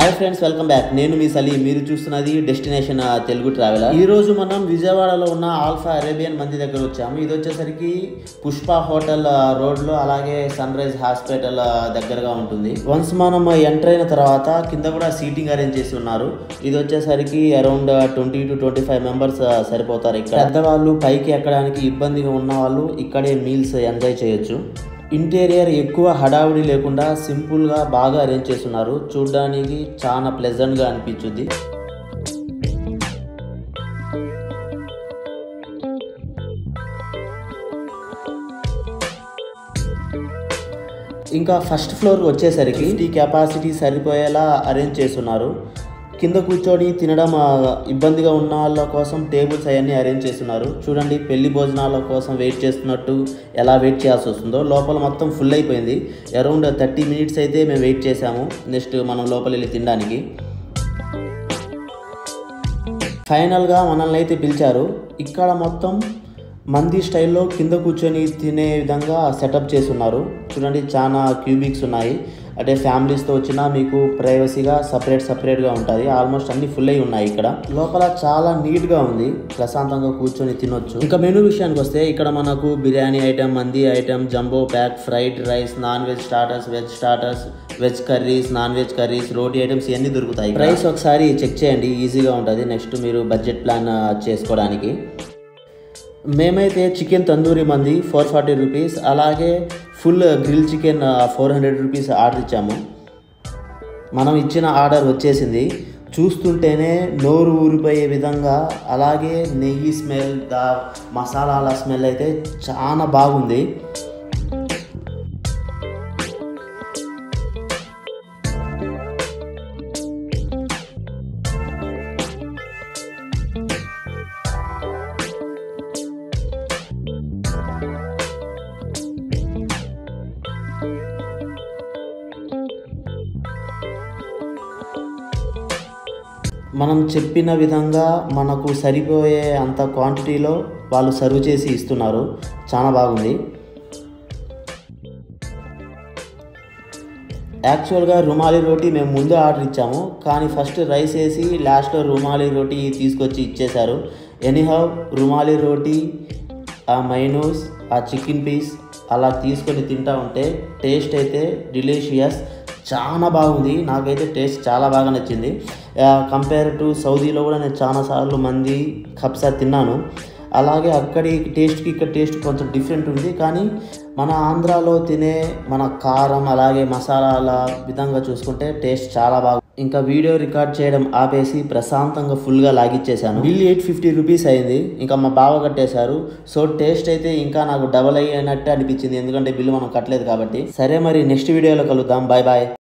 hi friends welcome back నేను మీ సలీ మీరు చూస్తున్నది డెస్టినేషన్ ఆ, తెలుగు ట్రావెలర్ ఈ రోజు మనం విజయవాడలో ఉన్న ఆల్ఫా అరేబియన్ మంది దగ్గర వచ్చాము ఇది వచ్చేసరికి పుష్ప హోటల్ ఆ, రోడ్లో అలాగే సన్ రైజ్ హాస్పిటల్ ఆ, దగ్గరగా ఉంటుంది వన్స్ మనం ఎంటర్ అయిన తర్వాత కింద కూడా సీటింగ్ అరేంజ్ చేసి ఉన్నారు ఇది వచ్చేసరికి around twenty two twenty five members సరిపోతారు ఇక్కడ పెద్దవాళ్ళు పైకి ఎక్కడానికి ఇబ్బందిగా ఉన్న వాళ్ళు ఇక్కడే మీల్స్ ఎంజాయ్ చేయొచ్చు ఇంటీరియర్ ఎక్కువ హడావుడి లేకుండా సింపుల్గా బాగా అరేంజ్ చేస్తున్నారు చూడ్డానికి చాలా ప్లెజెంట్గా అనిపించుద్ది ఇంకా ఫస్ట్ ఫ్లోర్ వచ్చేసరికి ఈ కెపాసిటీ సరిపోయేలా అరేంజ్ చేస్తున్నారు కింద కూర్చొని తినడం ఆ, ఇబ్బందిగా ఉన్న వాళ్ళ కోసం టేబుల్స్ అవన్నీ అరేంజ్ చేస్తున్నారు చూడండి పెళ్లి భోజనాల కోసం వెయిట్ చేస్తున్నట్టు ఎలా వెయిట్ చేయాల్సి వస్తుందో లోపల మొత్తం ఫుల్ అయిపోయింది అరౌండ్ థర్టీ మినిట్స్ అయితే మేము వెయిట్ చేసాము నెక్స్ట్ మనం లోపల వెళ్ళి తినడానికి ఫైనల్గా మనల్ని అయితే పిలిచారు ఇక్కడ మొత్తం మంది స్టైల్లో కింద కూర్చొని తినే విధంగా సెటప్ చేసి ఉన్నారు చూడండి చాలా క్యూబిక్స్ ఉన్నాయి అంటే ఫ్యామిలీస్తో వచ్చినా మీకు ప్రైవసీగా సపరేట్ సపరేట్గా ఉంటుంది ఆల్మోస్ట్ అన్ని ఫుల్ అయి ఉన్నాయి ఇక్కడ లోపల చాలా నీట్గా ఉంది ప్రశాంతంగా కూర్చొని తినొచ్చు ఇంకా మెనూ విషయానికి వస్తే ఇక్కడ మనకు బిర్యానీ ఐటెం మంది item jumbo pack fried rice non veg starters veg starters veg curries non veg curries roti items ఇవన్నీ దొరుకుతాయి ప్రైస్ ఒకసారి చెక్ చేయండి ఈజీగా ఉంటుంది నెక్స్ట్ మీరు బడ్జెట్ ప్లాన్ చేసుకోవడానికి మేమైతే చికెన్ తందూరి మంది ఫోర్ ఫార్టీ రూపీస్ అలాగే full grill chicken four hundred rupees order ఇచ్చాము మనం ఇచ్చిన ఆర్డర్ వచ్చేసింది చూస్తుంటేనే నోరు ఊరిపోయే విధంగా అలాగే నెయ్యి స్మెల్ దా మసాలాల స్మెల్ అయితే చాలా బాగుంది మనం చెప్పిన విధంగా మనకు సరిపోయే అంత క్వాంటిటీలో వాళ్ళు సర్వ్ చేసి ఇస్తున్నారు చాలా బాగుంది యాక్చువల్గా రుమాలి రోటీ మేము ముందే ఆర్డర్ ఇచ్చాము కానీ ఫస్ట్ రైస్ వేసి లాస్ట్లో రుమాలి రోటీ తీసుకొచ్చి ఇచ్చేశారు ఎనీహౌ రుమాలి రోటీ ఆ మైనూస్ ఆ చికెన్ పీస్ అలా తీసుకొని తింటా ఉంటే టేస్ట్ అయితే డిలీషియస్ చాలా బాగుంది నాకైతే టేస్ట్ చాలా బాగా నచ్చింది కంపేర్ టు సౌదీలో కూడా నేను చాలాసార్లు మంది కప్సా తిన్నాను అలాగే అక్కడి టేస్ట్కి ఇక్కడ టేస్ట్ కొంచెం డిఫరెంట్ ఉంది కానీ మన ఆంధ్రాలో తినే మన కారం అలాగే మసాలాల విధంగా చూసుకుంటే టేస్ట్ చాలా బాగా ఇంకా వీడియో రికార్డ్ చేయడం ఆపేసి ప్రశాంతంగా ఫుల్గా లాగిచ్చేసాను బిల్ ఎయిట్ ఫిఫ్టీ రూపీస్ అయింది ఇంకా మా బావ కట్టేశారు సో టేస్ట్ అయితే ఇంకా నాకు డబల్ అయినట్టు అనిపించింది ఎందుకంటే బిల్లు మనం కట్టలేదు కాబట్టి సరే మరి నెక్స్ట్ వీడియోలో కలుద్దాం బాయ్ బాయ్